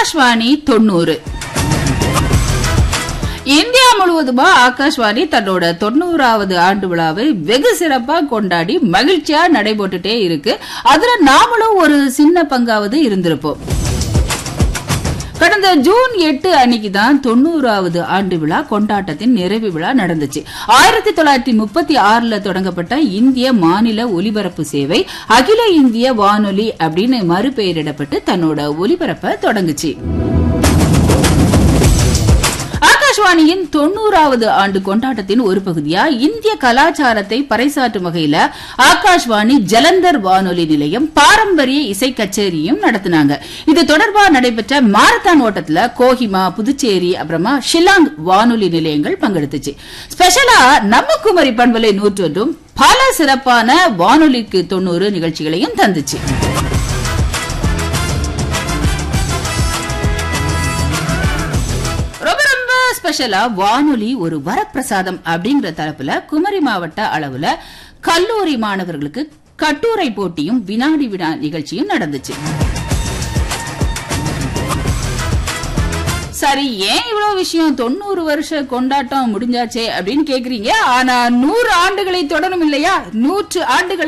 ஆகாஷ்வாணி தொண்ணூறு இந்தியா முழுவதுமா ஆகாஷ்வாணி தன்னோட தொண்ணூறாவது ஆண்டு விழாவை வெகு சிறப்பா கொண்டாடி மகிழ்ச்சியா நடைபெற்றுட்டே இருக்கு அதுல நாமளும் ஒரு சின்ன பங்காவது இருந்திருப்போம் கடந்த ஜூன் எட்டு அன்னைக்கு தான் தொண்ணூறாவது ஆண்டு விழா கொண்டாட்டத்தின் நிறைவு விழா நடந்துச்சு ஆயிரத்தி தொள்ளாயிரத்தி முப்பத்தி ஆறுல தொடங்கப்பட்ட இந்திய மாநில ஒலிபரப்பு சேவை அகில இந்திய வானொலி அப்படின்னு மறுபெயரிடப்பட்டு தன்னோட ஒலிபரப்ப தொடங்குச்சு ஆகாஷ்வாணியின் தொண்ணூறாவது ஆண்டு கொண்டாட்டத்தின் ஒரு பகுதியா இந்திய கலாச்சாரத்தை பறைசாற்றும் வகையில ஆகாஷ்வாணி ஜலந்தர் வானொலி நிலையம் பாரம்பரிய இசை கச்சேரியும் நடத்தினாங்க இது தொடர்பா நடைபெற்ற மாரத்தான் ஓட்டத்துல கோஹிமா புதுச்சேரி அப்புறமா ஷில்லாங் வானொலி நிலையங்கள் பங்கெடுத்துச்சு ஸ்பெஷலா நம்ம குமரி பண்பலை நூற்றொன்றும் பல சிறப்பான வானொலிக்கு தொண்ணூறு நிகழ்ச்சிகளையும் தந்துச்சு ரொம்ப ரொம்ப ஸ்பெஷலா வானொலி ஒரு வரப்பிரசாதம் அப்படிங்கிற தரப்புல குமரி மாவட்ட அளவுல கல்லூரி மாணவர்களுக்கு கட்டுரை போட்டியும் வினாடி வினா நிகழ்ச்சியும் நடந்துச்சு சரி ஏன் இவ்வளவு விஷயம் தொண்ணூறு வருஷ கொண்டாட்டம் முடிஞ்சாச்சே அப்படின்னு கேக்குறீங்க ஆனா நூறு ஆண்டுகளை தொடரும் இல்லையா நூற்று ஆண்டுகள்